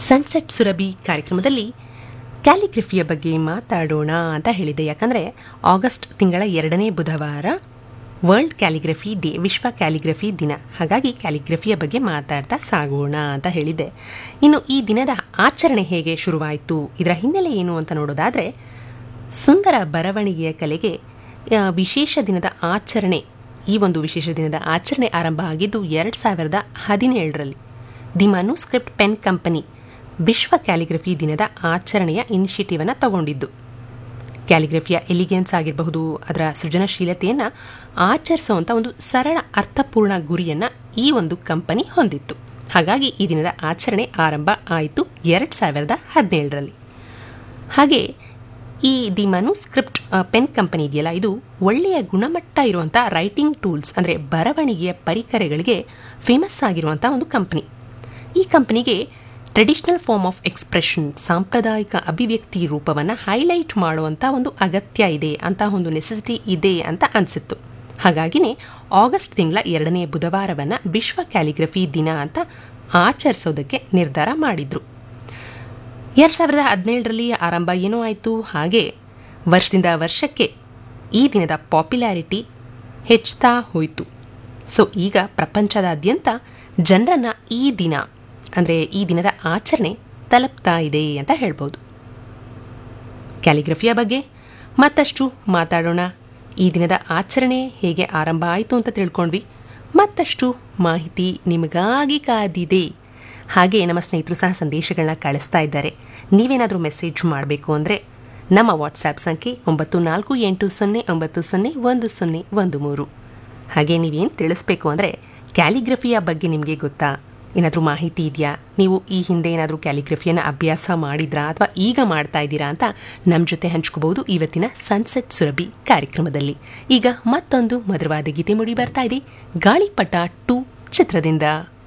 sunset Surabhi ಕಾರ್ಯಕ್ರಮದಲ್ಲಿ ಕ್ಯಾಲಿಗ್ರಫಿಯ ಬಗ್ಗೆ ಮಾತಾಡೋಣ ಅಂತ ಹೇಳಿದೆ ಯಾಕಂದರೆ ಆಗಸ್ಟ್ ತಿಂಗಳ ಎರಡನೇ ಬುಧವಾರ ವರ್ಲ್ಡ್ ಕ್ಯಾಲಿಗ್ರಫಿ ಡೇ ವಿಶ್ವ ಕ್ಯಾಲಿಗ್ರಫಿ ದಿನ ಹಾಗಾಗಿ ಕ್ಯಾಲಿಗ್ರಫಿಯ ಬಗ್ಗೆ ಮಾತಾಡ್ತಾ ಸಾಗೋಣ ಅಂತ ಹೇಳಿದ್ದೆ ಇನ್ನು ಈ ದಿನದ ಆಚರಣೆ ಹೇಗೆ ಶುರುವಾಯಿತು ಇದರ ಹಿನ್ನೆಲೆ ಏನು ಅಂತ ನೋಡೋದಾದರೆ ಸುಂದರ ಬರವಣಿಗೆಯ ಕಲೆಗೆ ಆ, ವಿಶೇಷ ದಿನದ ಆಚರಣೆ ಈ ಒಂದು ವಿಶೇಷ ದಿನದ ಆಚರಣೆ ಆರಂಭ ಆಗಿದ್ದು ಎರಡು ಸಾವಿರದ ಹದಿನೇಳರಲ್ಲಿ ದಿ ಮನುಸ್ಕ್ರಿಪ್ಟ್ ಪೆನ್ ಕಂಪನಿ ವಿಶ್ವ ಕ್ಯಾಲಿಗ್ರಫಿ ದಿನದ ಆಚರಣೆಯ ಇನಿಷಿಯೇಟಿವನ್ನು ತಗೊಂಡಿದ್ದು ಕ್ಯಾಲಿಗ್ರಫಿಯ ಎಲಿಗೆನ್ಸ್ ಆಗಿರಬಹುದು ಅದರ ಸೃಜನಶೀಲತೆಯನ್ನು ಆಚರಿಸುವಂಥ ಒಂದು ಸರಳ ಅರ್ಥಪೂರ್ಣ ಗುರಿಯನ್ನು ಈ ಒಂದು ಕಂಪನಿ ಹೊಂದಿತ್ತು ಹಾಗಾಗಿ ಈ ದಿನದ ಆಚರಣೆ ಆರಂಭ ಆಯಿತು ಎರಡು ಸಾವಿರದ ಹದಿನೇಳರಲ್ಲಿ ಹಾಗೆ ಈ ದಿ ಮನುಸ್ಕ್ರಿಪ್ಟ್ ಪೆನ್ ಕಂಪನಿ ಇದೆಯಲ್ಲ ಇದು ಒಳ್ಳೆಯ ಗುಣಮಟ್ಟ ಇರುವಂಥ ರೈಟಿಂಗ್ ಟೂಲ್ಸ್ ಅಂದರೆ ಬರವಣಿಗೆಯ ಪರಿಕರಗಳಿಗೆ ಫೇಮಸ್ ಆಗಿರುವಂಥ ಒಂದು ಕಂಪನಿ ಈ ಕಂಪನಿಗೆ ಟ್ರೆಡಿಷನಲ್ ಫಾರ್ಮ್ ಆಫ್ ಎಕ್ಸ್ಪ್ರೆಷನ್ ಸಾಂಪ್ರದಾಯಿಕ ಅಭಿವ್ಯಕ್ತಿ ರೂಪವನ್ನು ಹೈಲೈಟ್ ಮಾಡುವಂಥ ಒಂದು ಅಗತ್ಯ ಇದೆ ಅಂತ ಒಂದು ನೆಸೆಸಿಟಿ ಇದೆ ಅಂತ ಅನಿಸಿತ್ತು ಹಾಗಾಗಿನೇ ಆಗಸ್ಟ್ ತಿಂಗಳ ಎರಡನೇ ಬುಧವಾರವನ್ನು ವಿಶ್ವ ಕ್ಯಾಲಿಗ್ರಫಿ ದಿನ ಅಂತ ಆಚರಿಸೋದಕ್ಕೆ ನಿರ್ಧಾರ ಮಾಡಿದ್ರು ಎರಡು ಸಾವಿರದ ಹದಿನೇಳರಲ್ಲಿ ಆರಂಭ ಏನೋ ಆಯಿತು ಹಾಗೆ ವರ್ಷದಿಂದ ವರ್ಷಕ್ಕೆ ಈ ದಿನದ ಪಾಪ್ಯುಲಾರಿಟಿ ಹೆಚ್ಚುತ್ತಾ ಹೋಯಿತು ಸೊ ಈಗ ಪ್ರಪಂಚದಾದ್ಯಂತ ಜನರನ್ನ ಈ ದಿನ ಅಂದರೆ ಈ ದಿನದ ಆಚರಣೆ ತಲುಪ್ತಾ ಇದೆ ಅಂತ ಹೇಳ್ಬೋದು ಕ್ಯಾಲಿಗ್ರಫಿಯ ಬಗ್ಗೆ ಮತ್ತಷ್ಟು ಮಾತಾಡೋಣ ಈ ದಿನದ ಆಚರಣೆ ಹೇಗೆ ಆರಂಭ ಆಯಿತು ಅಂತ ತಿಳ್ಕೊಂಡ್ವಿ ಮತ್ತಷ್ಟು ಮಾಹಿತಿ ನಿಮಗಾಗಿ ಕಾದಿದೆ ಹಾಗೆ ನಮ್ಮ ಸ್ನೇಹಿತರು ಸಹ ಸಂದೇಶಗಳನ್ನ ಕಳಿಸ್ತಾ ಇದ್ದಾರೆ ನೀವೇನಾದರೂ ಮೆಸೇಜ್ ಮಾಡಬೇಕು ಅಂದರೆ ನಮ್ಮ ವಾಟ್ಸ್ಆ್ಯಪ್ ಸಂಖ್ಯೆ ಒಂಬತ್ತು ನಾಲ್ಕು ಎಂಟು ಸೊನ್ನೆ ಒಂಬತ್ತು ಸೊನ್ನೆ ಒಂದು ಸೊನ್ನೆ ಒಂದು ಮೂರು ಹಾಗೆ ನೀವೇನು ತಿಳಿಸ್ಬೇಕು ಅಂದರೆ ಕ್ಯಾಲಿಗ್ರಫಿಯ ಬಗ್ಗೆ ನಿಮಗೆ ಗೊತ್ತಾ ಏನಾದರೂ ಮಾಹಿತಿ ಇದೆಯಾ ನೀವು ಈ ಹಿಂದೆ ಏನಾದರೂ ಕ್ಯಾಲಿಗ್ರಫಿಯನ್ನು ಅಭ್ಯಾಸ ಮಾಡಿದ್ರಾ ಅಥವಾ ಈಗ ಮಾಡ್ತಾ ಇದ್ದೀರಾ ಅಂತ ನಮ್ಮ ಜೊತೆ ಹಂಚ್ಕೋಬಹುದು ಇವತ್ತಿನ ಸನ್ಸೆಟ್ ಸುರಭಿ ಕಾರ್ಯಕ್ರಮದಲ್ಲಿ ಈಗ ಮತ್ತೊಂದು ಮಧುರವಾದ ಗೀತೆ ಮುಡಿ ಬರ್ತಾ ಇದೆ ಗಾಳಿಪಟ ಟು ಚಿತ್ರದಿಂದ